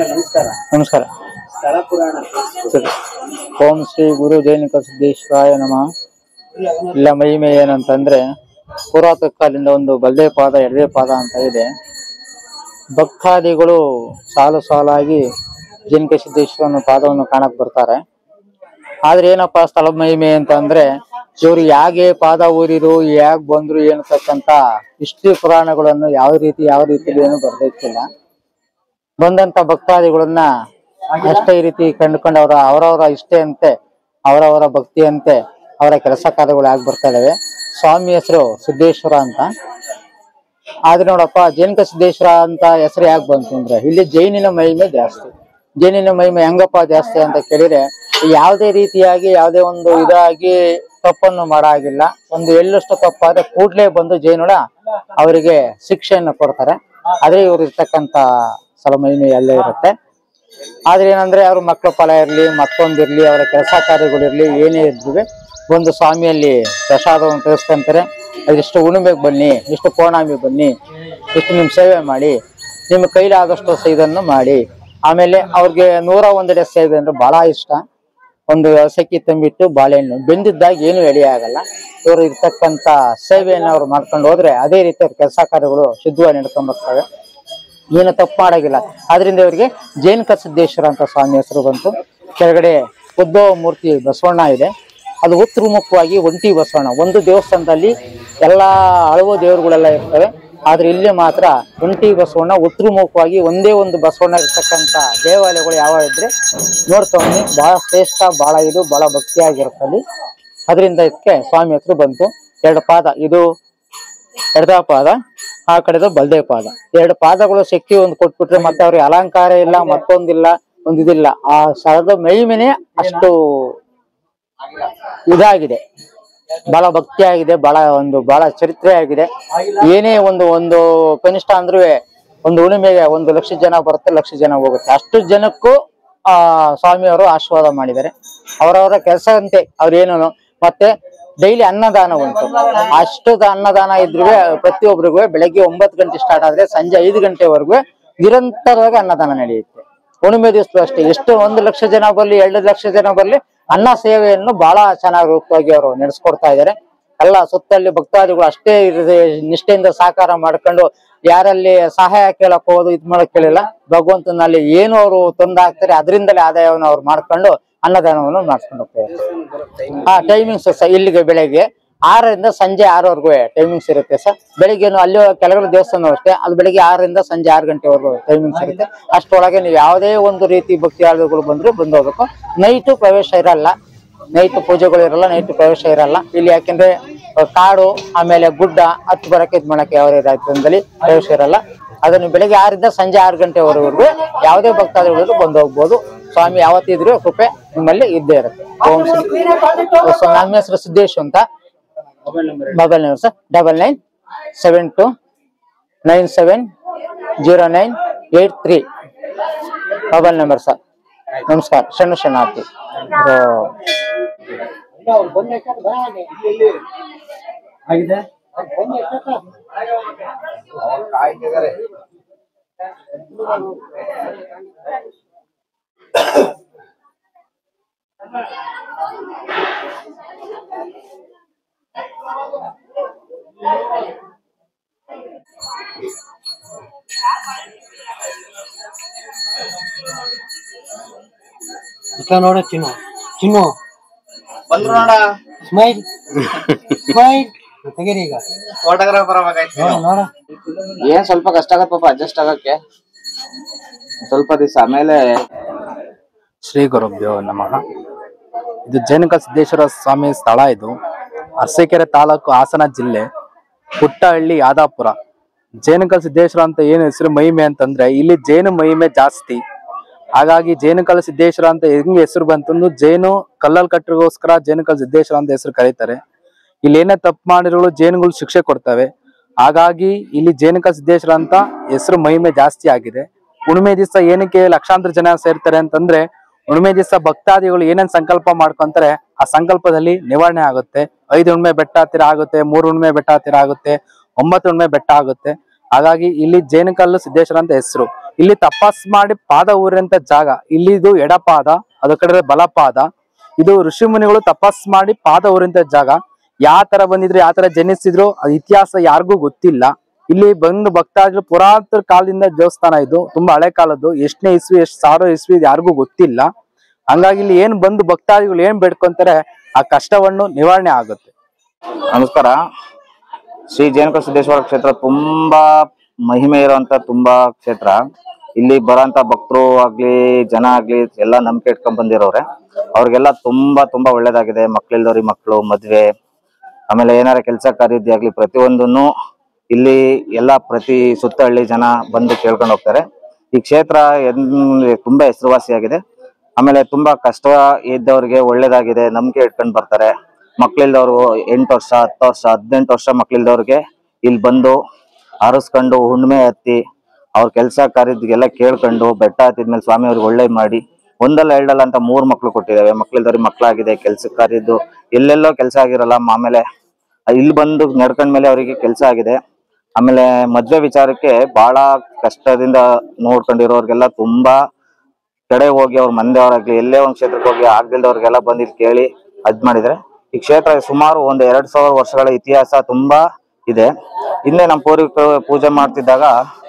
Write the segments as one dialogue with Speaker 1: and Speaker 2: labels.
Speaker 1: ಗುರುಗಳೇ ನಮಸ್ಕಾರ
Speaker 2: ನಮಸ್ಕಾರ
Speaker 1: ಸ್ಥಳ ಪುರಾಣ ತಿಳಿಸ್ಕೊಡಿ.
Speaker 2: ಓಂ ಶ್ರೀ ಗುರು ಜೈನಿಕ ಸಿದ್ದೇಶ್ವರಾಯ ನಮಃ ಇಲ್ಲ ಮಹಿಮೆ ಏನಂತಂದ್ರೆ ಪುರಾತನ ಕಾಲದಿಂದ ಒಂದು ಬಲ್ದೇ ಪಾದ ಎಡದೇ ಪಾದ ಅಂತ ಇದೆ ಭಕ್ತಾದಿಗಳು ಸಾಲು ಸಾಲಾಗಿ ಜೈನಿಕ ಸಿದ್ದೇಶ್ವರನ ಪಾದವನ್ನು ಕಾಣಕ್ ಬರ್ತಾರೆ ಆದ್ರೆ ಏನಪ್ಪ ಸ್ಥಳ ಮಹಿಮೆ ಅಂತ ಅಂದ್ರೆ ಇವ್ರು ಯಾಗೆ ಪಾದ ಊರಿರು ಯಾಕೆ ಬಂದ್ರು ಏನತಕ್ಕಂತ ಹಿಸ್ಟ್ರಿ ಪುರಾಣಗಳನ್ನು ಯಾವ ರೀತಿ ಯಾವ ರೀತಿಯಲ್ಲಿ ಏನು ಬರ್ದೈತಿಲ್ಲ ಬಂದಂತ ಭಕ್ತಾದಿಗಳನ್ನ ಅಷ್ಟೇ ಈ ರೀತಿ ಕಂಡುಕೊಂಡು ಅವರ ಅವರವರ ಇಷ್ಟೆಯಂತೆ ಅವರವರ ಭಕ್ತಿಯಂತೆ ಅವರ ಕೆಲಸ ಕಾರ್ಯಗಳು ಆಗಿ ಬರ್ತಾ ಇದಾವೆ ಸ್ವಾಮಿ ಹೆಸರು ಸಿದ್ದೇಶ್ವರ ಅಂತ ಆದ್ರೆ ನೋಡಪ್ಪ ಜೈನಿಕ ಸಿದ್ದೇಶ್ವರ ಅಂತ ಹೆಸರು ಯಾಕೆ ಬಂತು ಅಂದ್ರೆ ಇಲ್ಲಿ ಜೈನಿನ ಮಹಿಮೆ ಜಾಸ್ತಿ ಜೈನಿನ ಮಹಿಮೆ ಹೆಂಗಪ್ಪ ಜಾಸ್ತಿ ಅಂತ ಕೇಳಿದ್ರೆ ಯಾವುದೇ ರೀತಿಯಾಗಿ ಯಾವುದೇ ಒಂದು ಇದಾಗಿ ತಪ್ಪನ್ನು ಮಾಡಾಗಿಲ್ಲ ಒಂದು ಎಳ್ಳಷ್ಟು ತಪ್ಪಾದ್ರೆ ಕೂಡ್ಲೇ ಬಂದು ಜೈನುಳ ಅವರಿಗೆ ಶಿಕ್ಷೆಯನ್ನು ಕೊಡ್ತಾರೆ ಆದ್ರೆ ಇವ್ರು ಇರ್ತಕ್ಕಂತ ಸ್ಥಳ ಮಹಿಮೆ ಎಲ್ಲ ಇರುತ್ತೆ ಆದ್ರೆ ಏನಂದ್ರೆ ಅವ್ರ ಮಕ್ಕಳ ಫಲ ಇರ್ಲಿ ಮತ್ತೊಂದಿರ್ಲಿ ಅವರ ಕೆಲಸ ಕಾರ್ಯಗಳಿರ್ಲಿ ಏನೇ ಇದ್ರೂ ಒಂದು ಸ್ವಾಮಿಯಲ್ಲಿ ಪ್ರಸಾದವನ್ನು ತೆಗೆಸ್ಕೊಂತಾರೆ ಅದಿಷ್ಟು ಉಣಿಮೆಗೆ ಬನ್ನಿ ಇಷ್ಟು ಪೌರ್ಣಮಿ ಬನ್ನಿ ಇಷ್ಟು ನಿಮ್ ಸೇವೆ ಮಾಡಿ ನಿಮ್ಮ ಕೈಲಾದಷ್ಟು ಸ ಇದನ್ನು ಮಾಡಿ ಆಮೇಲೆ ಅವ್ರಿಗೆ ನೂರ ಒಂದೆಡೆ ಸೇವೆ ಅಂದ್ರೆ ಬಹಳ ಇಷ್ಟ ಒಂದು ವ್ಯವಸಾಯಕ್ಕೆ ತಂಬಿಟ್ಟು ಬಾಳೆಹಣ್ಣು ಬೆಂದಿದ್ದಾಗ ಏನು ಎಳೆ ಆಗಲ್ಲ ಇವರು ಇರ್ತಕ್ಕಂತ ಸೇವೆಯನ್ನು ಅವ್ರು ಮಾಡ್ಕೊಂಡು ಹೋದ್ರೆ ಅದೇ ರೀತಿ ಅವ್ರ ಕೆಲಸ ಕಾರ್ಯಗಳು ಶುದ್ಧವಾಗಿ ನಡ್ಕೊಂಡ್ ಬರ್ತವೆ ಏನು ತಪ್ಪು ಮಾಡಾಗಿಲ್ಲ ಆದ್ರಿಂದ ಇವರಿಗೆ ಜೈನ ಸಿದ್ದೇಶ್ವರ ಅಂತ ಸ್ವಾಮಿ ಹೆಸರು ಬಂತು ಕೆಳಗಡೆ ಉದ್ಭವ ಮೂರ್ತಿ ಬಸವಣ್ಣ ಇದೆ ಅದು ಉತ್ತರಮುಖವಾಗಿ ಒಂಟಿ ಬಸವಣ್ಣ ಒಂದು ದೇವಸ್ಥಾನದಲ್ಲಿ ಎಲ್ಲಾ ಹಳವು ದೇವರುಗಳೆಲ್ಲ ಇರ್ತವೆ ಆದ್ರೆ ಇಲ್ಲಿ ಮಾತ್ರ ಒಂಟಿ ಬಸವಣ್ಣ ಉತ್ತರಮುಖವಾಗಿ ಒಂದೇ ಒಂದು ಬಸವಣ್ಣ ಇರ್ತಕ್ಕಂತ ದೇವಾಲಯಗಳು ಯಾವ ಇದ್ರೆ ನೋಡ್ಕೊಂಡು ಬಹಳ ಶ್ರೇಷ್ಠ ಬಹಳ ಇದು ಬಹಳ ಭಕ್ತಿಯಾಗಿರುತ್ತಲ್ಲಿ ಅದರಿಂದ ಇದಕ್ಕೆ ಸ್ವಾಮಿ ಹೆಸರು ಬಂತು ಎರಡು ಪಾದ ಇದು ಎಡದ ಪಾದ ಆ ಕಡೆದು ಬಲ್ದೇ ಪಾದ ಎರಡು ಪಾದಗಳು ಶಕ್ತಿ ಒಂದು ಕೊಟ್ಬಿಟ್ರೆ ಮತ್ತೆ ಅವ್ರಿಗೆ ಅಲಂಕಾರ ಇಲ್ಲ ಮತ್ತೊಂದಿಲ್ಲ ಒಂದಿದಿಲ್ಲ ಆ ಸ್ಥಳದ ಮಹಿಮೆನೆ ಅಷ್ಟು ಇದಾಗಿದೆ ಬಹಳ ಭಕ್ತಿ ಆಗಿದೆ ಬಹಳ ಒಂದು ಬಹಳ ಚರಿತ್ರೆ ಆಗಿದೆ ಏನೇ ಒಂದು ಒಂದು ಕನಿಷ್ಠ ಅಂದ್ರೂ ಒಂದು ಉಳಿಮೆಗೆ ಒಂದು ಲಕ್ಷ ಜನ ಬರುತ್ತೆ ಲಕ್ಷ ಜನ ಹೋಗುತ್ತೆ ಅಷ್ಟು ಜನಕ್ಕೂ ಆ ಸ್ವಾಮಿಯವರು ಆಶೀರ್ವಾದ ಮಾಡಿದ್ದಾರೆ ಅವರವರ ಕೆಲಸ ಅಂತೆ ಅವ್ರೇನು ಮತ್ತೆ ಡೈಲಿ ಅನ್ನದಾನ ಉಂಟು ಅಷ್ಟು ದ- ಅನ್ನದಾನ ಇದ್ರೂ ಪ್ರತಿಯೊಬ್ಬರಿಗೂ ಬೆಳಗ್ಗೆ ಒಂಬತ್ತು ಗಂಟೆ ಸ್ಟಾರ್ಟ್ ಆದ್ರೆ ಸಂಜೆ ಐದು ಗಂಟೆವರೆಗೂ ನಿರಂತರವಾಗಿ ಅನ್ನದಾನ ನಡೆಯುತ್ತೆ ಹುಣ್ಣಿಮೆ ದಿವಸ ಅಷ್ಟೇ ಎಷ್ಟು ಒಂದು ಲಕ್ಷ ಜನ ಬರ್ಲಿ ಎರಡು ಲಕ್ಷ ಜನ ಬರ್ಲಿ ಅನ್ನ ಸೇವೆಯನ್ನು ಬಹಳ ಚೆನ್ನಾಗಿ ರೂಪವಾಗಿ ಅವರು ನಡೆಸ್ಕೊಡ್ತಾ ಇದ್ದಾರೆ ಎಲ್ಲ ಸುತ್ತಲ್ಲಿ ಭಕ್ತಾದಿಗಳು ಅಷ್ಟೇ ಇರದೆ ನಿಷ್ಠೆಯಿಂದ ಸಾಕಾರ ಮಾಡ್ಕೊಂಡು ಯಾರಲ್ಲಿ ಸಹಾಯ ಕೇಳಕ್ ಹೋಗೋದು ಇದ್ ಮಾಡಕ್ ಕೇಳಿಲ್ಲ ಭಗವಂತನಲ್ಲಿ ಏನು ಅವರು ತಂದು ಹಾಕ್ತಾರೆ ಅದರಿಂದಲೇ ಆದಾಯವನ್ನು ಅವ್ರು ಮಾಡ್ಕೊಂಡು ಅನ್ನದಾನವನ್ನು ಮಾಡ್ಕೊಂಡು ಹೋಗ್ತಾರೆ ಆ ಟೈಮಿಂಗ್ಸ್ ಸಹ ಇಲ್ಲಿಗೆ ಬೆಳಗ್ಗೆ ಆರರಿಂದ ಸಂಜೆ ಆರವರೆಗೂ ಟೈಮಿಂಗ್ಸ್ ಇರುತ್ತೆ ಸರ್ ಬೆಳಿಗ್ಗೆನು ಅಲ್ಲಿ ಕೆಳಗಡೆ ದೇವಸ್ಥಾನ ಅಷ್ಟೇ ಅದು ಬೆಳಿಗ್ಗೆ ಆರರಿಂದ ಸಂಜೆ ಆರು ಗಂಟೆವರೆಗೂ ಟೈಮಿಂಗ್ಸ್ ಇರುತ್ತೆ ಅಷ್ಟೊಳಗೆ ನೀವು ಯಾವುದೇ ಒಂದು ರೀತಿ ಭಕ್ತಿಯಾಳುಗಳು ಬಂದ್ರು ಬಂದು ಹೋಗ್ಬೇಕು ನೈಟು ಪ್ರವೇಶ ಇರಲ್ಲ ನೈಟ್ ಪೂಜೆಗಳು ಇರಲ್ಲ ನೈಟ್ ಪ್ರವೇಶ ಇರಲ್ಲ ಇಲ್ಲಿ ಯಾಕೆಂದ್ರೆ ಅಹ್, ಕಾಡು ಆಮೇಲೆ ಗುಡ್ಡ ಹತ್ತು ಬರಕ್ಕೆ ಇದ್ ಮಾಡಕ್ಕೆ ಯಾವ ರಾಜ್ಯದಲ್ಲಿ ಪ್ರವೇಶ ಇರಲ್ಲ ಅದನ್ನು ಬೆಳಿಗ್ಗೆ ಆರರಿಂದ ಸಂಜೆ ಆರು ಗಂಟೆವರೆಗೂ ಯಾವುದೇ ಭಕ್ತಾದಿಗಳು ಬಂದು ಹೋಗ್ಬೋದು ಸ್ವಾಮಿ ಯಾವತ್ತಿದ್ರು ಕೃಪೆ ನಿಮ್ಮಲ್ಲಿ ಇದ್ದೇ ಇರುತ್ತೆ ಓಂ ಶ್ರೀ ಸೊ ನನ್ನ ಹೆಸರು ಸಿದ್ದೇಶ್ ಅಂತ
Speaker 1: mobile number
Speaker 2: mobile number sir double nine seven two nine seven zero nine eight three mobile number sir ನಮಸ್ಕಾರ ಶರಣು ಶರಣಾರ್ಥಿ
Speaker 1: ಆಗಿದೆ
Speaker 3: ಇಟ್ಲ ನೋಡ ಚಿನ್ನು ಚಿನ್ನು
Speaker 1: ಬಂದ್ರು ನೋಡ
Speaker 3: ಸ್ಮೈಲ್ ಸ್ಮೈಲ್ ತೆಗೀರಿ ಈಗ
Speaker 1: ಫೋಟೋಗ್ರಾಫರ್ ಆಗ್ಬೇಕಾಯ್ತು
Speaker 3: ನೋಡ ನೋಡ
Speaker 1: ಏನ್ ಸ್ವಲ್ಪ ಕಷ್ಟ ಆಗತ್ತೆ ಪಾಪ ಅಡ್ಜಸ್ಟ್ ಆಗಕ್ಕೆ ಸ್ವಲ್ಪ ದಿವಸ ಆಮೇಲೆ
Speaker 4: ಶ್ರೀ ಗುರುಭ್ಯೋ ನಮಃ ಇದು ಜೈನಕ ಸಿದ್ದೇಶ್ವರ ಸ್ವಾಮಿ ಸ್ಥಳ ಇದು ಅರಸೀಕೆರೆ ತಾಲೂಕು ಹಾಸನ ಜಿಲ್ಲೆ ಪುಟ್ಟಹಳ್ಳಿ ಯಾದಾಪುರ ಜೈನಕಲ್ ಸಿದ್ದೇಶ್ವರ ಅಂತ ಏನು ಹೆಸರು ಮಹಿಮೆ ಅಂತಂದ್ರೆ ಇಲ್ಲಿ ಜೈನ ಮಹಿಮೆ ಜಾಸ್ತಿ ಹಾಗಾಗಿ ಜೈನಕಲ್ ಸಿದ್ದೇಶ್ವರ ಅಂತ ಹೆಂಗ್ ಹೆಸರು ಬಂತಂದು ಜೈನು ಕಲ್ಲಲ್ ಕಟ್ಟರಿಗೋಸ್ಕರ ಜೈನಕಲ್ ಸಿದ್ದೇಶ್ವರ ಅಂತ ಹೆಸರು ಕರೀತಾರೆ ಇಲ್ಲಿ ಏನೇ ತಪ್ಪು ಮಾಡಿರೋಳು ಜೈನುಗಳು ಶಿಕ್ಷೆ ಕೊಡ್ತವೆ ಹಾಗಾಗಿ ಇಲ್ಲಿ ಜೈನಕ ಸಿದ್ದೇಶ್ವರ ಅಂತ ಹೆಸರು ಮಹಿಮೆ ಜಾಸ್ತಿ ಆಗಿದೆ ಹುಣ್ಣಿಮೆ ದಿವಸ ಏನಕ್ಕೆ ಲಕ್ಷಾಂತರ ಜನ ಸೇರ್ತಾರೆ ಅಂತಂದ್ರೆ ಹುಣ್ಣಿಮೆ ದಿವಸ ಭಕ್ತಾದಿಗಳು ಏನೇನ್ ಸಂಕಲ್ಪ ಮಾಡ್ಕೊಂತಾರೆ ಆ ಸಂಕಲ್ಪದಲ್ಲಿ ನಿವಾರಣೆ ಆಗುತ್ತೆ ಐದು ಹುಣ್ಣಿಮೆ ಬೆಟ್ಟ ಹತ್ತಿರ ಆಗುತ್ತೆ ಮೂರು ಹುಣ್ಣಿಮೆ ಬೆಟ್ಟ ಹತ್ತಿರ ಆಗುತ್ತೆ ಒಂಬತ್ತು ಹುಣ್ಣಿಮೆ ಬೆಟ್ಟ ಆಗುತ್ತೆ ಹಾಗಾಗಿ ಇಲ್ಲಿ ಜೇನುಕಲ್ಲು ಸಿದ್ದೇಶ್ವರ ಅಂತ ಹೆಸರು ಇಲ್ಲಿ ತಪಾಸ್ ಮಾಡಿ ಪಾದ ಊರಿರಂತ ಜಾಗ ಇಲ್ಲಿದು ಎಡಪಾದ ಅದ ಕಡೆ ಬಲಪಾದ ಇದು ಋಷಿ ಮುನಿಗಳು ತಪಾಸ್ ಮಾಡಿ ಪಾದ ಊರಿರಂತ ಜಾಗ ಯಾವ ತರ ಬಂದಿದ್ರು ಯಾವ ತರ ಜನಿಸಿದ್ರು ಅದ್ ಇತಿಹಾಸ ಯಾರಿಗೂ ಗೊತ್ತಿಲ್ಲ ಇಲ್ಲಿ ಬಂದು ಭಕ್ತಾದಿಗಳು ಪುರಾತನ ಕಾಲದಿಂದ ದೇವಸ್ಥಾನ ಇದು ತುಂಬಾ ಹಳೆ ಕಾಲದ್ದು ಎಷ್ಟನೇ ಇಸ್ವಿ ಎಷ್ಟ್ ಸಾವಿರ ಇಸ್ವಿ ಇದು ಯಾರಿಗೂ ಗೊತ್ತಿಲ್ಲ ಹಂಗಾಗಿ ಇಲ್ಲಿ ಏನ್ ಬಂದು ಭಕ್ತಾದಿಗಳು ಏನ್ ಬೇಡ್ಕೊಂತಾರೆ ಆ ಕಷ್ಟವನ್ನು ನಿವಾರಣೆ ಆಗುತ್ತೆ
Speaker 1: ನಮಸ್ಕಾರ ಶ್ರೀ ಜೇನುಕ ಸಿದ್ದೇಶ್ವರ ಕ್ಷೇತ್ರ ತುಂಬಾ ಮಹಿಮೆ ಇರುವಂತ ತುಂಬಾ ಕ್ಷೇತ್ರ ಇಲ್ಲಿ ಬರೋಂತ ಭಕ್ತರು ಆಗ್ಲಿ ಜನ ಆಗ್ಲಿ ಎಲ್ಲ ನಂಬಿಕೆ ಇಟ್ಕೊಂಡ್ ಬಂದಿರೋರೆ ಅವ್ರಿಗೆಲ್ಲ ತುಂಬಾ ತುಂಬಾ ಒಳ್ಳೇದಾಗಿದೆ ಮಕ್ಳಿಲ್ದವ್ರಿಗೆ ಮಕ್ಳು ಮದ್ವೆ ಆಮೇಲೆ ಏನಾರ ಕೆಲಸ ಕಾರ್ಯದ್ದೇ ಆಗ್ಲಿ ಪ್ರತಿಯೊಂದನ್ನು ಇಲ್ಲಿ ಎಲ್ಲ ಪ್ರತಿ ಸುತ್ತ ಹಳ್ಳಿ ಜನ ಬಂದು ಕೇಳ್ಕೊಂಡು ಹೋಗ್ತಾರೆ ಈ ಕ್ಷೇತ್ರ ಎನ್- ತುಂಬಾ ಹೆಸರುವಾಸಿಯಾಗಿದೆ ಆಮೇಲೆ ತುಂಬಾ ಕಷ್ಟ ಇದ್ದವ್ರಿಗೆ ಒಳ್ಳೇದಾಗಿದೆ ನಂಬಿಕೆ ಇಟ್ಕೊಂಡು ಬರ್ತಾರೆ ಮಕ್ಳಿಲ್ದವ್ರು ಎಂಟು ವರ್ಷ ಹತ್ತು ವರ್ಷ ಹದಿನೆಂಟು ವರ್ಷ ಮಕ್ಳಿಲ್ದವ್ರಿಗೆ ಇಲ್ಲಿ ಬಂದು ಆರಿಸ್ಕೊಂಡು ಹುಣ್ಣಿಮೆ ಹತ್ತಿ ಅವ್ರ ಕೆಲಸ ಕಾರ್ಯದ್ಗೆಲ್ಲ ಕೇಳ್ಕೊಂಡು ಬೆಟ್ಟ ಹತ್ತಿದ್ಮೇಲೆ ಸ್ವಾಮಿ ಅವ್ರಿಗೆ ಒಳ್ಳೆ ಮಾಡಿ ಒಂದಲ್ಲ ಎರಡಲ್ಲ ಅಂತ ಮೂರ್ ಮಕ್ಳು ಕೊಟ್ಟಿದ್ದಾವೆ ಮಕ್ಳಿಲ್ದವ್ರಿಗೆ ಮಕ್ಳಾಗಿದೆ ಕೆಲ್ಸ ಕಾರ್ಯದ್ದು ಎಲ್ಲೆಲ್ಲೋ ಕೆಲಸ ಆಗಿರಲ್ಲ ಆಮೇಲೆ ಇಲ್ಲಿ ಬಂದು ನಡ್ಕೊಂಡ್ಮೇಲೆ ಅವರಿಗೆ ಕೆಲಸ ಆಗಿದೆ ಆಮೇಲೆ ಮದ್ವೆ ವಿಚಾರಕ್ಕೆ ಬಹಳ ಕಷ್ಟದಿಂದ ನೋಡ್ಕೊಂಡಿರೋರ್ಗೆಲ್ಲ ತುಂಬಾ ಕಡೆ ಹೋಗಿ ಅವ್ರ ಮಂದಿಯವರಾಗ್ಲಿ ಎಲ್ಲೇ ಒಂದ್ ಕ್ಷೇತ್ರಕ್ಕೆ ಹೋಗಿ ಆಗ್ದಿಲ್ದವ್ರಿಗೆಲ್ಲ ಬಂದು ಇಲ್ಲಿ ಕೇಳಿ ಅದ್ ಮಾಡಿದ್ರೆ ಈ ಕ್ಷೇತ್ರ ಸುಮಾರು ಒಂದು ಎರಡ್ ಸಾವಿರ ವರ್ಷಗಳ ಇತಿಹಾಸ ತುಂಬಾ ಇದೆ ಹಿಂದೆ ನಮ್ಮ ಪೂರ್ವಿಕರು ಪೂಜೆ ಮಾಡ್ತಿದ್ದಾಗ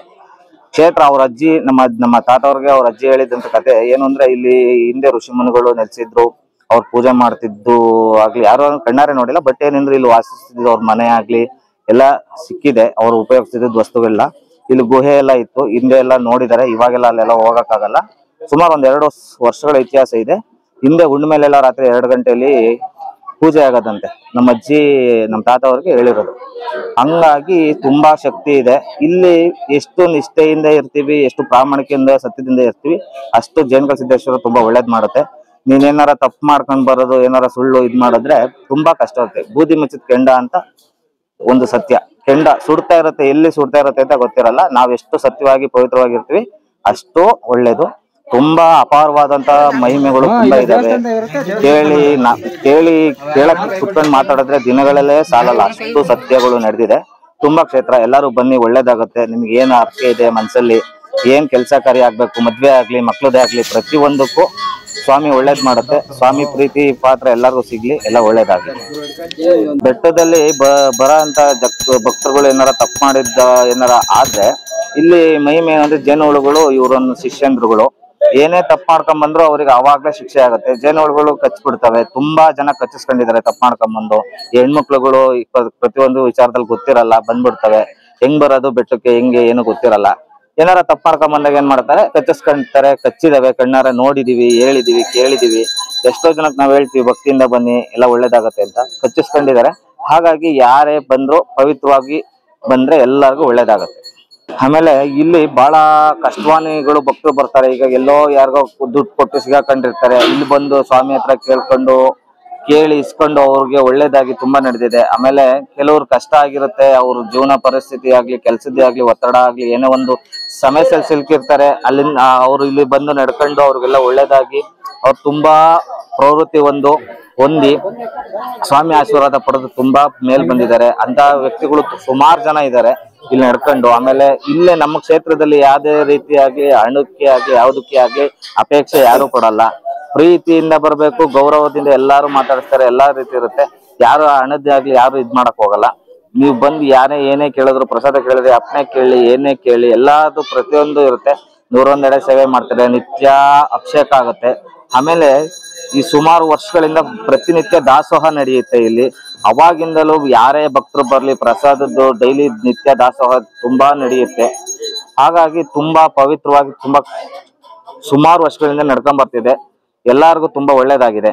Speaker 1: ಕ್ಷೇತ್ರ ಅವ್ರ ಅಜ್ಜಿ ನಮ್ಮ ನಮ್ಮ ತಾತವ್ರಿಗೆ ಅವ್ರ ಅಜ್ಜಿ ಹೇಳಿದಂತ ಕತೆ ಏನು ಅಂದ್ರೆ ಇಲ್ಲಿ ಹಿಂದೆ ಋಷಿ ಮುನಿಗಳು ನೆಲೆಸಿದ್ರು ಅವ್ರು ಪೂಜೆ ಮಾಡ್ತಿದ್ದು ಆಗ್ಲಿ ಯಾರು ಕಣ್ಣಾರೆ ನೋಡಿಲ್ಲ ಬಟ್ ಏನಂದ್ರೆ ಇಲ್ಲಿ ವಾಸಿಸ್ತಿದ್ದು ಅವ್ರ ಮನೆ ಆಗ್ಲಿ ಎಲ್ಲ ಸಿಕ್ಕಿದೆ ಅವ್ರು ಉಪಯೋಗಿಸ್ತಿದ್ದ ವಸ್ತುಗಳೆಲ್ಲ ಇಲ್ಲಿ ಗುಹೆ ಎಲ್ಲ ಇತ್ತು ಹಿಂದೆ ಎಲ್ಲ ನೋಡಿದ್ದಾರೆ ಇವಾಗೆಲ್ಲ ಅಲ್ಲೆಲ್ಲ ಹೋಗಕ್ಕಾಗಲ್ಲ ಸುಮಾರು ಒಂದ್ ಎರಡು ವರ್ಷಗಳ ಇತಿಹಾಸ ಇದೆ ಹಿಂದೆ ಹುಣ್ಣಿಮೆಲೆಲ್ಲ ರಾತ್ರಿ ಎರಡು ಗಂಟೆಯಲ್ಲಿ ಪೂಜೆ ಆಗೋದಂತೆ ನಮ್ಮ ಅಜ್ಜಿ ನಮ್ಮ ತಾತ ಅವ್ರಿಗೆ ಹೇಳಿರೋದು ಹಂಗಾಗಿ ತುಂಬಾ ಶಕ್ತಿ ಇದೆ ಇಲ್ಲಿ ಎಷ್ಟು ನಿಷ್ಠೆಯಿಂದ ಇರ್ತೀವಿ ಎಷ್ಟು ಪ್ರಾಮಾಣಿಕೆಯಿಂದ ಸತ್ಯದಿಂದ ಇರ್ತೀವಿ ಅಷ್ಟು ಜೇನುಕಲ್ ಸಿದ್ದೇಶ್ವರ ತುಂಬಾ ಒಳ್ಳೇದ್ ಮಾಡುತ್ತೆ ನೀನ್ ಏನಾರ ತಪ್ಪು ಮಾಡ್ಕೊಂಡ್ ಬರೋದು ಏನಾರ ಸುಳ್ಳು ಇದ್ ಮಾಡಿದ್ರೆ ತುಂಬಾ ಕಷ್ಟ ಆಗುತ್ತೆ ಬೂದಿ ಮುಚ್ಚಿದ ಕೆಂಡ ಅಂತ ಒಂದು ಸತ್ಯ ಕೆಂಡ ಸುಡ್ತಾ ಇರುತ್ತೆ ಎಲ್ಲಿ ಸುಡ್ತಾ ಇರುತ್ತೆ ಅಂತ ಗೊತ್ತಿರಲ್ಲ ನಾವ್ ಎಷ್ಟು ಸತ್ಯವಾಗಿ ಪವಿತ್ರವಾಗಿರ್ತೀವಿ ಅಷ್ಟು ಒಳ್ಳೇದು ತುಂಬಾ ಅಪಾರವಾದಂತ ಮಹಿಮೆಗಳು ತುಂಬಾ ಇದಾವೆ ಕೇಳಿ ನಾ ಕೇಳಿ ಕೇಳಕ್ ಕುತ್ಕೊಂಡ್ ಮಾತಾಡಿದ್ರೆ ದಿನಗಳಲ್ಲೇ ಸಾಲಲ್ಲ ಅಷ್ಟು ಸತ್ಯಗಳು ನಡೆದಿದೆ ತುಂಬಾ ಕ್ಷೇತ್ರ ಎಲ್ಲರೂ ಬನ್ನಿ ಒಳ್ಳೇದಾಗುತ್ತೆ ನಿಮ್ಗೆ ಏನ್ ಅರ್ಥ ಇದೆ ಮನ್ಸಲ್ಲಿ ಏನ್ ಕೆಲಸ ಕಾರ್ಯ ಆಗ್ಬೇಕು ಮದ್ವೆ ಆಗ್ಲಿ ಮಕ್ಳದೇ ಆಗ್ಲಿ ಪ್ರತಿ ಒಂದಕ್ಕೂ ಸ್ವಾಮಿ ಒಳ್ಳೇದ್ ಮಾಡುತ್ತೆ ಸ್ವಾಮಿ ಪ್ರೀತಿ ಪಾತ್ರ ಎಲ್ಲರಿಗೂ ಸಿಗ್ಲಿ ಎಲ್ಲ ಒಳ್ಳೇದಾಗ್ಲಿ ಬೆಟ್ಟದಲ್ಲಿ ಬ ಬರೋ ಅಂತ ಭಕ್ತರುಗಳು ಏನಾರ ತಪ್ಪು ಮಾಡಿದ್ದ ಏನಾರ ಆದ್ರೆ ಇಲ್ಲಿ ಮಹಿಮೆ ಏನಂದ್ರೆ ಜೇನುಹುಳುಗಳು ಇವ್ರನ್ನ ಶಿಷ್ಯಂದ್ರುಗಳು ಏನೇ ತಪ್ಪು ಮಾಡ್ಕೊಂಡ್ ಬಂದ್ರು ಅವ್ರಿಗೆ ಅವಾಗ್ಲೇ ಶಿಕ್ಷೆ ಆಗುತ್ತೆ ಜೇನುಹುಳುಗಳು ಕಚ್ಬಿಡ್ತವೆ ತುಂಬಾ ಜನ ಕಚ್ಚಿಸ್ಕೊಂಡಿದ್ದಾರೆ ತಪ್ಪು ಮಾಡ್ಕೊಂಡ್ ಬಂದು ಹೆಣ್ಮಕ್ಳುಗಳು ಈ ಪ್ರ- ಪ್ರತಿಯೊಂದು ವಿಚಾರದಲ್ಲಿ ಗೊತ್ತಿರಲ್ಲ ಬಂದ್ಬಿಡ್ತವೆ ಹೆಂಗ್ ಬರೋದು ಬೆಟ್ಟಕ್ಕೆ ಹೆಂಗೆ ಏನು ಗೊತ್ತಿರಲ್ಲ ಏನಾರ ತಪ್ಪು ಮಾಡ್ಕೊಂಡ್ ಬಂದಾಗ ಏನ್ ಮಾಡ್ತಾರೆ ಕಚ್ಚಿಸ್ಕೊಂತಾರೆ ಕಚ್ಚಿದಾವೆ ಕಣ್ಣಾರ ನೋಡಿದೀವಿ ಹೇಳಿದೀವಿ ಕೇಳಿದೀವಿ ಎಷ್ಟೋ ಜನಕ್ಕೆ ನಾವ್ ಹೇಳ್ತೀವಿ ಭಕ್ತಿಯಿಂದ ಬನ್ನಿ ಎಲ್ಲ ಒಳ್ಳೇದಾಗತ್ತೆ ಅಂತ ಕಚ್ಚಿಸ್ಕೊಂಡಿದ್ದಾರೆ ಹಾಗಾಗಿ ಯಾರೇ ಬಂದ್ರು ಪವಿತ್ರವಾಗಿ ಬಂದ್ರೆ ಎಲ್ಲರಿಗೂ ಒಳ್ಳೇದಾಗತ್ತೆ ಆಮೇಲೆ ಇಲ್ಲಿ ಬಹಳ ಕಷ್ಟವಾನಿಗಳು ಭಕ್ತರು ಬರ್ತಾರೆ ಈಗ ಎಲ್ಲೋ ಯಾರಿಗೋ ದುಡ್ಡು ಕೊಟ್ಟು ಸಿಗಾಕೊಂಡಿರ್ತಾರೆ ಇಲ್ಲಿ ಬಂದು ಸ್ವಾಮಿ ಹತ್ರ ಕೇಳ್ಕೊಂಡು ಕೇಳಿ ಇಸ್ಕೊಂಡು ಅವ್ರಿಗೆ ಒಳ್ಳೇದಾಗಿ ತುಂಬಾ ನಡೆದಿದೆ ಆಮೇಲೆ ಕೆಲವ್ರು ಕಷ್ಟ ಆಗಿರುತ್ತೆ ಅವ್ರ ಜೀವನ ಪರಿಸ್ಥಿತಿ ಆಗ್ಲಿ ಕೆಲ್ಸದ್ದೇ ಆಗ್ಲಿ ಒತ್ತಡ ಆಗ್ಲಿ ಏನೋ ಒಂದು ಸಮಸ್ಯೆಯಲ್ಲಿ ಸಿಲುಕಿರ್ತಾರೆ ಅಲ್ಲಿಂದ ಅವ್ರು ಇಲ್ಲಿ ಬಂದು ನಡ್ಕೊಂಡು ಅವ್ರಿಗೆಲ್ಲ ಒಳ್ಳೇದಾಗಿ ಅವ್ರು ತುಂಬಾ ಪ್ರವೃತ್ತಿ ಒಂದು ಹೊಂದಿ ಸ್ವಾಮಿ ಆಶೀರ್ವಾದ ಪಡೆದು ತುಂಬಾ ಮೇಲ್ ಬಂದಿದ್ದಾರೆ ಅಂತ ವ್ಯಕ್ತಿಗಳು ಸುಮಾರು ಜನ ಇದ್ದಾರೆ ಇಲ್ಲಿ ನಡ್ಕೊಂಡು ಆಮೇಲೆ ಇಲ್ಲೇ ನಮ್ಮ ಕ್ಷೇತ್ರದಲ್ಲಿ ಯಾವ್ದೇ ರೀತಿಯಾಗಿ ಹಣಕ್ಕೆ ಆಗ್ಲಿ ಯಾವ್ದಕ್ಕೆ ಆಗ್ಲಿ ಅಪೇಕ್ಷೆ ಯಾರು ಪಡಲ್ಲ ಪ್ರೀತಿಯಿಂದ ಬರ್ಬೇಕು ಗೌರವದಿಂದ ಎಲ್ಲಾರು ಮಾತಾಡಿಸ್ತಾರೆ ಎಲ್ಲಾ ರೀತಿ ಇರುತ್ತೆ ಯಾರು ಹಣದ್ದೇ ಆಗ್ಲಿ ಯಾರು ಇದ್ ಮಾಡಕ್ ಹೋಗಲ್ಲ ನೀವು ಬಂದು ಯಾರೇ ಏನೇ ಕೇಳಿದ್ರು ಪ್ರಸಾದ ಕೇಳಿದ್ರೆ ಅಪ್ಪನೆ ಕೇಳಿ ಏನೇ ಕೇಳಿ ಎಲ್ಲಾದು ಪ್ರತಿಯೊಂದು ಇರುತ್ತೆ ನೂರೊಂದೆಡೆ ಸೇವೆ ಮಾಡ್ತಾರೆ ನಿತ್ಯ ಅಭಿಷೇಕ ಆಗುತ್ತೆ ಆಮೇಲೆ ಈ ಸುಮಾರು ವರ್ಷಗಳಿಂದ ಪ್ರತಿನಿತ್ಯ ದಾಸೋಹ ನಡೆಯುತ್ತೆ ಇಲ್ಲಿ ಅವಾಗಿಂದಲೂ ಯಾರೇ ಭಕ್ತರು ಬರ್ಲಿ ಪ್ರಸಾದದ್ದು ಡೈಲಿ ನಿತ್ಯ ದಾಸೋಹ ತುಂಬಾ ನಡೆಯುತ್ತೆ ಹಾಗಾಗಿ ತುಂಬಾ ಪವಿತ್ರವಾಗಿ ತುಂಬಾ ಸುಮಾರು ವರ್ಷಗಳಿಂದ ನಡ್ಕೊಂಡ್ ಬರ್ತಿದೆ ಎಲ್ಲಾರ್ಗು ತುಂಬಾ ಒಳ್ಳೇದಾಗಿದೆ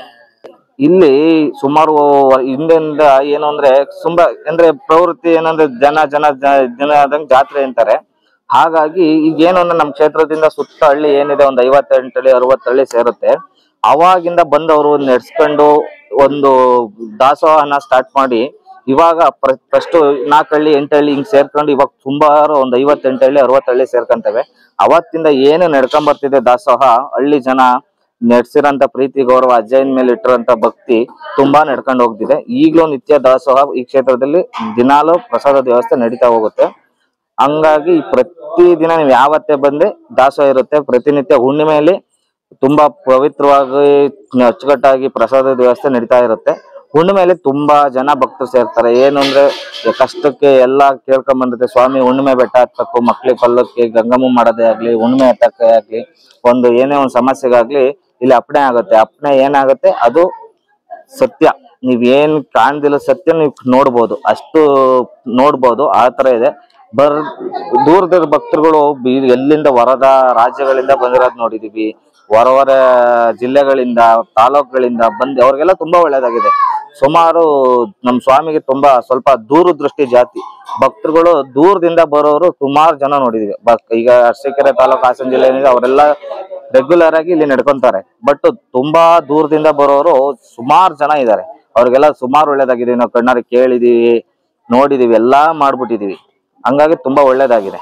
Speaker 1: ಇಲ್ಲಿ ಸುಮಾರು ಹಿಂದೆಯಿಂದ ಏನು ಅಂದ್ರೆ ತುಂಬಾ ಅಂದ್ರೆ ಪ್ರವೃತ್ತಿ ಏನಂದ್ರೆ ಜನ ಜನ ಜ- ಜನ ಆದಂಗ್ ಜಾತ್ರೆ ಅಂತಾರೆ ಹಾಗಾಗಿ ಈಗ ಏನು ಅಂದ್ರೆ ನಮ್ಮ ಕ್ಷೇತ್ರದಿಂದ ಸುತ್ತ ಹಳ್ಳಿ ಏನಿದೆ ಒಂದ್ ಐವತ್ತೆಂಟು ಹಳ್ಳಿ ಅರವತ್ತು ಹಳ್ಳಿ ಸೇರುತ್ತೆ ಅವಾಗಿಂದ ಬಂದವರು ನಡೆಸ್ಕೊಂಡು ಒಂದು ದಾಸೋಹನ ಸ್ಟಾರ್ಟ್ ಮಾಡಿ ಇವಾಗ ಫಸ್ಟ್ ನಾಲ್ಕು ಹಳ್ಳಿ ಎಂಟು ಹಳ್ಳಿ ಹಿಂಗ್ ಸೇರ್ಕೊಂಡು ಇವಾಗ ಸುಮಾರು ಒಂದ್ ಐವತ್ತೆಂಟು ಹಳ್ಳಿ ಅರವತ್ತು ಹಳ್ಳಿ ಸೇರ್ಕೊಂತವೆ ಅವತ್ತಿಂದ ಏನು ನಡ್ಕೊಂಡ್ ಬರ್ತಿದೆ ದಾಸೋಹ ಹಳ್ಳಿ ಜನ ನಡೆಸಿರೋಂತ ಪ್ರೀತಿ ಗೌರವ ಅಜ್ಜಯನ್ ಮೇಲೆ ಇಟ್ಟಿರೋಂತ ಭಕ್ತಿ ತುಂಬಾ ನಡ್ಕೊಂಡು ಹೋಗ್ತಿದೆ ಈಗಲೂ ನಿತ್ಯ ದಾಸೋಹ ಈ ಕ್ಷೇತ್ರದಲ್ಲಿ ದಿನಾಲೂ ಪ್ರಸಾದದ ವ್ಯವಸ್ಥೆ ನಡೀತಾ ಹೋಗುತ್ತೆ ಹಂಗಾಗಿ ಪ್ರತಿ ದಿನ ನೀವು ಯಾವತ್ತೇ ಬಂದ್ರೆ ದಾಸೋಹ ಇರುತ್ತೆ ಪ್ರತಿನಿತ್ಯ ಹುಣ್ಣಿಮೆಯಲ್ಲಿ ತುಂಬಾ ಪವಿತ್ರವಾಗಿ ಅಚ್ಚುಕಟ್ಟಾಗಿ ಪ್ರಸಾದದ ವ್ಯವಸ್ಥೆ ನಡೀತಾ ಇರುತ್ತೆ ಹುಣ್ಣಿಮೆಯಲ್ಲಿ ತುಂಬಾ ಜನ ಭಕ್ತರು ಸೇರ್ತಾರೆ ಏನು ಅಂದ್ರೆ ಈ ಕಷ್ಟಕ್ಕೆ ಎಲ್ಲಾ ಕೇಳ್ಕೊಂಡ್ ಬಂದಿರುತ್ತೆ ಸ್ವಾಮಿ ಹುಣ್ಣಿಮೆ ಬೆಟ್ಟ ಹತ್ತಕ್ಕೂ ಮಕ್ಳಿಗೆ ಪಲ್ಲಕ್ಕೆ ಗಂಗಮ್ಮ ಮಾಡೋದೇ ಆಗ್ಲಿ ಹುಣ್ಣಿಮೆ ಹತ್ತಕ್ಕೆ ಆಗ್ಲಿ ಒಂದು ಏನೇ ಒಂದು ಸಮಸ್ಯೆಗಾಗ್ಲಿ ಇಲ್ಲಿ ಅಪ್ಪಣೆ ಆಗುತ್ತೆ ಅಪ್ಪಣೆ ಏನಾಗುತ್ತೆ ಅದು ಸತ್ಯ ನೀವ್ ಏನ್ ಕಾಣ್ದಿಲ್ಲ ಸತ್ಯ ನೀವ್ ನೋಡ್ಬೋದು ಅಷ್ಟು ನೋಡ್ಬೋದು ಆ ತರ ಇದೆ ಬರ್ ದೂರದ ಭಕ್ತರುಗಳು ಬಿ- ಎಲ್ಲಿಂದ ಹೊರದ ರಾಜ್ಯಗಳಿಂದ ಬಂದಿರೋದ್ ನೋಡಿದೀವಿ ಹೊರ ಹೊರ ಜಿಲ್ಲೆಗಳಿಂದ ತಾಲೂಕುಗಳಿಂದ ಬಂದು ಅವ್ರಿಗೆಲ್ಲ ತುಂಬಾ ಒಳ್ಳೇದಾಗಿದೆ ಸುಮಾರು ನಮ್ ಸ್ವಾಮಿಗೆ ತುಂಬಾ ಸ್ವಲ್ಪ ದೂರದೃಷ್ಟಿ ಜಾತಿ ಭಕ್ತರುಗಳು ದೂರದಿಂದ ಬರೋರು ಸುಮಾರು ಜನ ನೋಡಿದೀವಿ ಬಕ್- ಈಗ ಅರಸೀಕೆರೆ ತಾಲೂಕು ಹಾಸನ ಜಿಲ್ಲೆ ಏನಿದೆ ಅವರೆಲ್ಲ ರೆಗ್ಯುಲರ್ ಆಗಿ ಇಲ್ಲಿ ನಡ್ಕೊಂತಾರೆ ಬಟ್ ತುಂಬಾ ದೂರದಿಂದ ಬರೋರು ಸುಮಾರು ಜನ ಇದ್ದಾರೆ ಅವ್ರಿಗೆಲ್ಲ ಸುಮಾರು ಒಳ್ಳೇದಾಗಿದೆ ನಾವು ಕಣ್ಣಾರೆ ಕೇಳಿದೀವಿ ನೋಡಿದೀವಿ ಎಲ್ಲಾ ಮಾಡ್ಬಿಟ್ಟಿದೀವಿ ಹಂಗಾಗಿ ತುಂಬಾ ಒಳ್ಳೇದಾಗಿದೆ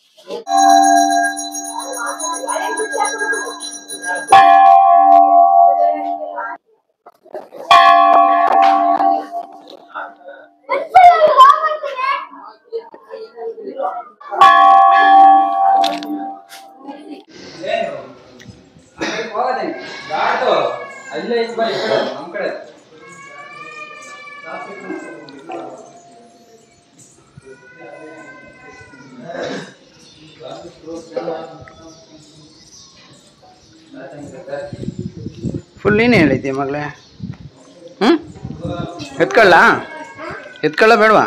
Speaker 5: ಫುಲ್ ನೀನು ಹೇಳಿದ್ದಿ ಮಗಳೇ ಹ್ಞೂ ಎತ್ಕೊಳ್ಳ ಎತ್ಕೊಳ್ಳ ಬೇಡವಾ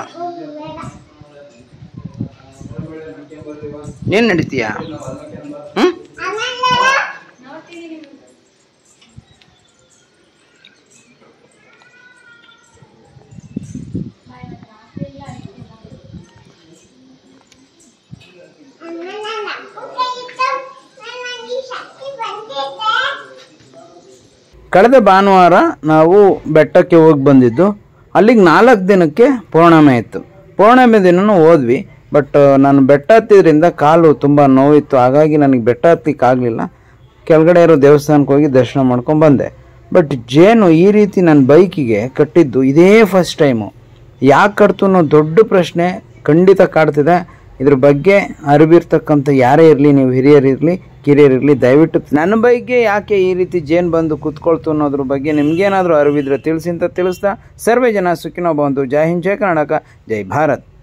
Speaker 5: ಏನು ನಡೀತೀಯ ಹ್ಞೂ ಕಳೆದ ಭಾನುವಾರ ನಾವು ಬೆಟ್ಟಕ್ಕೆ ಹೋಗಿ ಬಂದಿದ್ದು ಅಲ್ಲಿಗೆ ನಾಲ್ಕು ದಿನಕ್ಕೆ ಪೌರ್ಣಮಿ ಇತ್ತು ಪೌರ್ಣಮಿ ದಿನನೂ ಹೋದ್ವಿ ಬಟ್ ನಾನು ಬೆಟ್ಟ ಹತ್ತಿದ್ರಿಂದ ಕಾಲು ತುಂಬ ನೋವಿತ್ತು ಹಾಗಾಗಿ ನನಗೆ ಬೆಟ್ಟ ಹತ್ತಿಕ್ಕೆ ಆಗಲಿಲ್ಲ ಕೆಳಗಡೆ ಇರೋ ದೇವಸ್ಥಾನಕ್ಕೆ ಹೋಗಿ ದರ್ಶನ ಮಾಡ್ಕೊಂಡು ಬಂದೆ ಬಟ್ ಜೇನು ಈ ರೀತಿ ನನ್ನ ಬೈಕಿಗೆ ಕಟ್ಟಿದ್ದು ಇದೇ ಫಸ್ಟ್ ಟೈಮು ಯಾಕೆ ಕಟ್ತು ಅನ್ನೋ ದೊಡ್ಡ ಪ್ರಶ್ನೆ ಖಂಡಿತ ಕಾಡ್ತಿದೆ ಇದ್ರ ಬಗ್ಗೆ ಅರಿವಿರ್ತಕ್ಕಂಥ ಯಾರೇ ಇರಲಿ ನೀವು ಹಿರಿಯರಿರಲಿ ಕಿರಿಯರಿರಲಿ ದಯವಿಟ್ಟು ನನ್ನ ಬೈಕ್ಗೆ ಯಾಕೆ ಈ ರೀತಿ ಜೇನು ಬಂದು ಕುತ್ಕೊಳ್ತು ಅನ್ನೋದ್ರ ಬಗ್ಗೆ ನಿಮ್ಗೇನಾದರೂ ಅರಿವಿದ್ರೆ ತಿಳಿಸಿ ಅಂತ ತಿಳಿಸ್ತಾ ಸರ್ವೇ ಜನ ಸುಖಿನೋ ಬಂದು ಜೈ ಹಿಂದ್ ಜೈ ಕರ್ನಾಟಕ ಜೈ ಭಾರತ್